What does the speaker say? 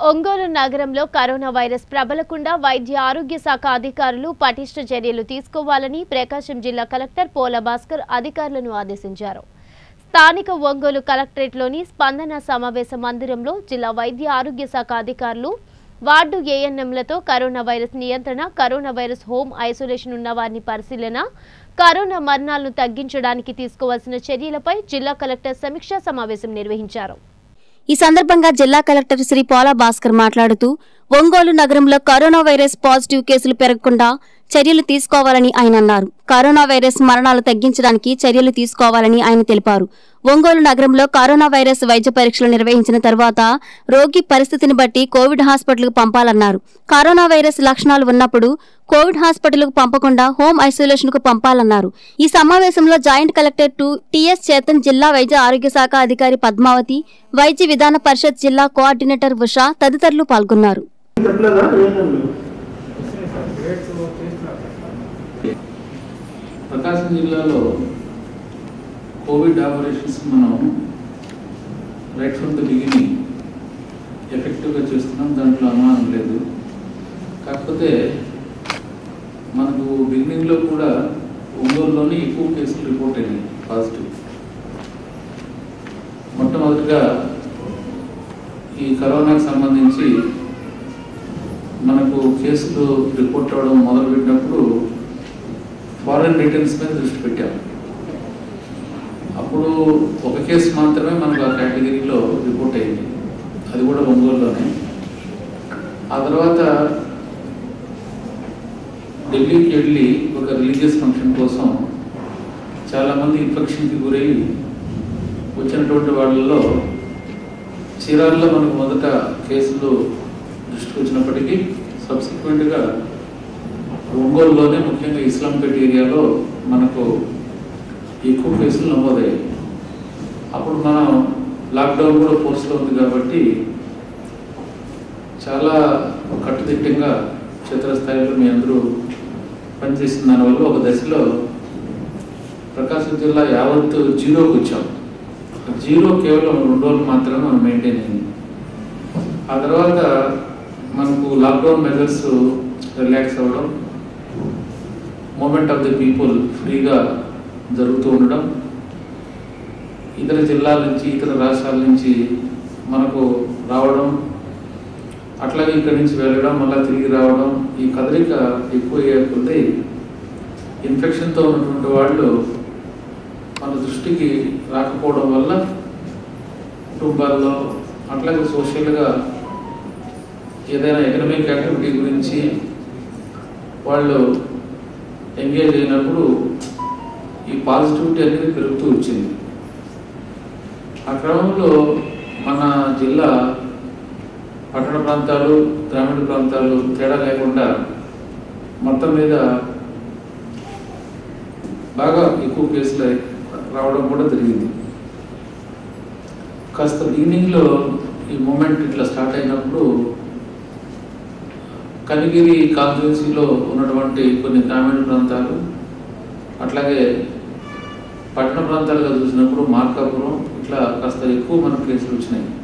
ఒంగోలు నగరంలో corona virus ప్రబలకుండా వైద్య ఆరోగ్య శాఖ అధికారులు పటిష్ట చర్యలు తీసుకోవాలని ప్రకాశం జిల్లా కలెక్టర్ పోల భాస్కర్ అధికారులను ఆదేశించారు స్థానిక ఒంగోలు కలెక్టరేట్లోని స్పందన సమావేశ మందిరంలో జిల్లా వైద్య ఆరోగ్య శాఖ అధికారులు వార్డు ఏఎన్ఎంలతో కరోనా వైరస్ నియంత్రణ కరోనా వైరస్ హోమ్ ఐసోలేషన్ ఉన్న వారిని పరిశీలన కరోనా మరణాలను తగ్గించడానికి తీసుకోవాల్సిన చర్యలపై జిల్లా కలెక్టర్ సమీక్షా సమావేశం నిర్వహించారు ఈ సందర్భంగా జిల్లా కలెక్టర్ శ్రీ పోలా భాస్కర్ మాట్లాడుతూ ఒంగోలు నగరంలో కరోనా వైరస్ పాజిటివ్ కేసులు పెరగకుండా చర్యలు తీసుకోవాలని ఆయన అన్నారు కరోనా వైరస్ మరణాలు తగ్గించడానికి చర్యలు తీసుకోవాలని ఆయన తెలిపారు ఒంగోలు నగరంలో కరోనా వైరస్ వైద్య పరీక్షలు నిర్వహించిన తర్వాత రోగి పరిస్థితిని బట్టి కోవిడ్ హాస్పిటల్కు పంపాలన్నారు కరోనా వైరస్ లక్షణాలు ఉన్నప్పుడు కోవిడ్ హాస్పిటల్కు పంపకుండా హోమ్ ఐసోలేషన్ కు పంపాలన్నారు ఈ సమావేశంలో joint collector two TS Chetan జిల్లా వైద్య ఆరోగ్య శాఖ అధికారి పద్మావతి వైద్య విధాన పరిషత్ జిల్లా కోఆర్డినేటర్ ఉషా తదితరులు పాల్గొన్నారు చెప్పలేదా ఏంటండి ప్రకాశం జిల్లాలో కోవిడ్ ఆపరేషన్స్ మనం రైట్ ఫ్రమ్ ద బిగినింగ్ ఎఫెక్టివ్గా చేస్తున్నాం దాంట్లో అనుమానం లేదు కాకపోతే మనకు బిగినింగ్లో కూడా ఒంగోలులోనే ఎక్కువ కేసులు రిపోర్ట్ అయినాయి పాజిటివ్ మొట్టమొదటిగా ఈ కరోనాకు సంబంధించి మనకు కేసులు రిపోర్ట్ అవ్వడం మొదలుపెట్టినప్పుడు ఫారెన్ రిటర్న్స్ మీద దృష్టి పెట్టాం అప్పుడు ఒక కేసు మాత్రమే మనకు ఆ కేటగిరీలో రిపోర్ట్ అయింది అది కూడా ఒంగోలులోనే ఆ తర్వాత ఢిల్లీకి వెళ్ళి ఒక రిలీజియస్ ఫంక్షన్ కోసం చాలామంది ఇన్ఫెక్షన్కి గురై వచ్చినటువంటి వాళ్ళలో చీరాల్లో మనకు మొదట కేసులు దృష్టికి వచ్చినప్పటికీ సబ్సిక్వెంట్గా ఒంగోలులోనే ముఖ్యంగా ఇస్లాంపేట ఏరియాలో మనకు ఎక్కువ కేసులు నమోదయ్యాయి అప్పుడు మనం లాక్డౌన్ కూడా ఫోర్స్లో ఉంది కాబట్టి చాలా కట్టుదిట్టంగా క్షేత్రస్థాయిలో మీ అందరూ పనిచేసిన దానివల్ల ఒక దశలో ప్రకాశం జిల్లా యావత్తు జీరోకి వచ్చాం జీరో కేవలం రెండు రోజులు మాత్రమే మనం మెయింటైన్ అయింది ఆ తర్వాత మనకు లాక్డౌన్ మెజర్స్ రిలాక్స్ అవ్వడం మూమెంట్ ఆఫ్ ది పీపుల్ ఫ్రీగా జరుగుతూ ఉండడం ఇతర జిల్లాల నుంచి ఇతర రాష్ట్రాల నుంచి మనకు రావడం అట్లాగే ఇక్కడి నుంచి వెళ్ళడం మళ్ళీ తిరిగి రావడం ఈ కదలిక ఎక్కువ అయ్యేకొద్ది ఇన్ఫెక్షన్తో ఉన్నటువంటి వాళ్ళు మన దృష్టికి రాకపోవడం వల్ల కుటుంబాల్లో అట్లాగే సోషల్గా ఏదైనా ఎకనమిక్ యాక్టివిటీ గురించి వాళ్ళు ఎంగేజ్ అయినప్పుడు ఈ పాజిటివిటీ అనేది పెరుగుతూ వచ్చింది ఆ క్రమంలో మన జిల్లా పట్టణ ప్రాంతాలు గ్రామీణ ప్రాంతాలు తేడా లేకుండా మొత్తం మీద బాగా ఎక్కువ కేసులు రావడం కూడా జరిగింది కాస్త బిగినింగ్లో ఈ మూమెంట్ ఇట్లా స్టార్ట్ అయినప్పుడు కనిగిరి కాన్స్టిట్యున్సీలో ఉన్నటువంటి కొన్ని గ్రామీణ ప్రాంతాలు అట్లాగే పట్టణ ప్రాంతాలుగా చూసినప్పుడు మార్కాపురం ఇట్లా కాస్త ఎక్కువ మనకు కేసులు వచ్చినాయి